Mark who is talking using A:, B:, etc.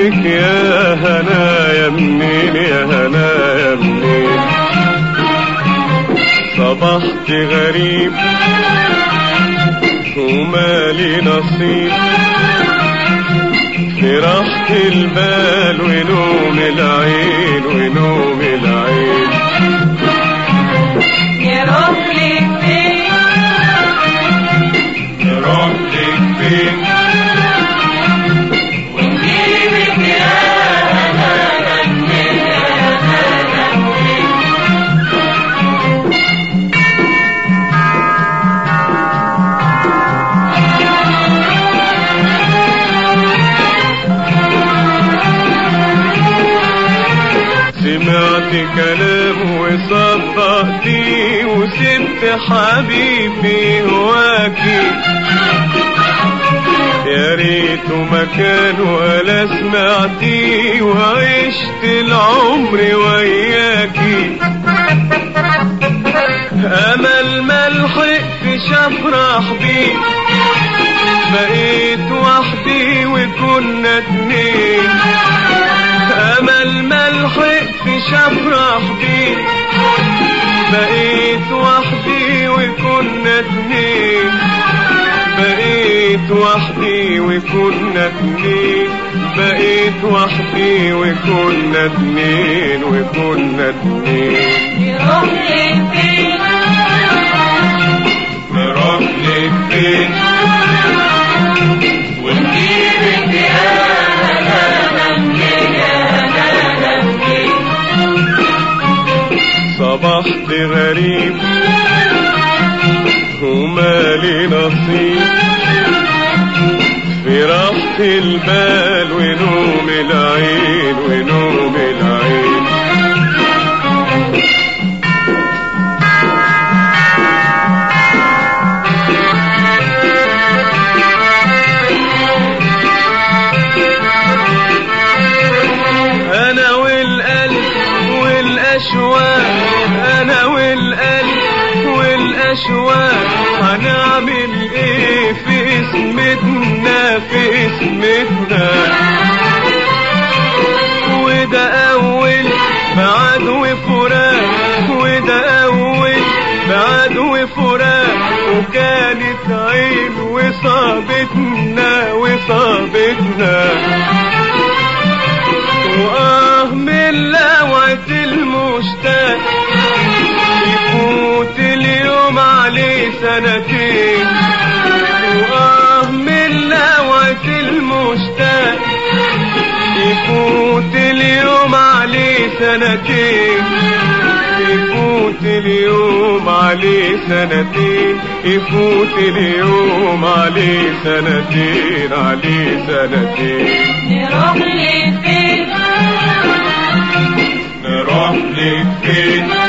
A: بيك يا هنايا منين يا هنايا منين صبحت غريب ومالي نصيب في راحة البال ونوم العين ونوم العين
B: نروح لك فين
A: نروح لك فين
B: ونجيبك يا هنايا منين يا هنايا منين
A: سمعت كلام وصدقتي وسبت حبيبي هواكي يا ريت مكان ولا سمعتي وعشت العمر وياكي امل ملحقتش افرح بيه بقيت وحدي وكنا اتنين امل ملحقتش افرح بيه بقيت وحدي وكنا اتنين بقيت وحدي وكنا اتنين بقيت وحدي وكنا اتنين وكنا اتنين
B: نروح لك فين
A: نروح لك فين
B: ونجيبك يا هنايا منين يا هنايا منين
A: صبحت غريب ومالي نصيب في راحة البال ونوم العين ونوم العين أنا والقلب والأشواق أنا والقلب والأشواق هنعمل إيه في اسمتنا في اسمتنا وده أول بعد وفراق وده أول بعد وفراق وكانت عين وصابتنا وصابتنا وآه من لوعة المشتاق يفوت اليوم عليه سنتين وآه من لوعة المشتاق يفوت اليوم عليه سنتين يفوت اليوم عليه سنتين يفوت اليوم عليه سنتين عليه سنتين
B: نروح لك فين
A: نروح لك فين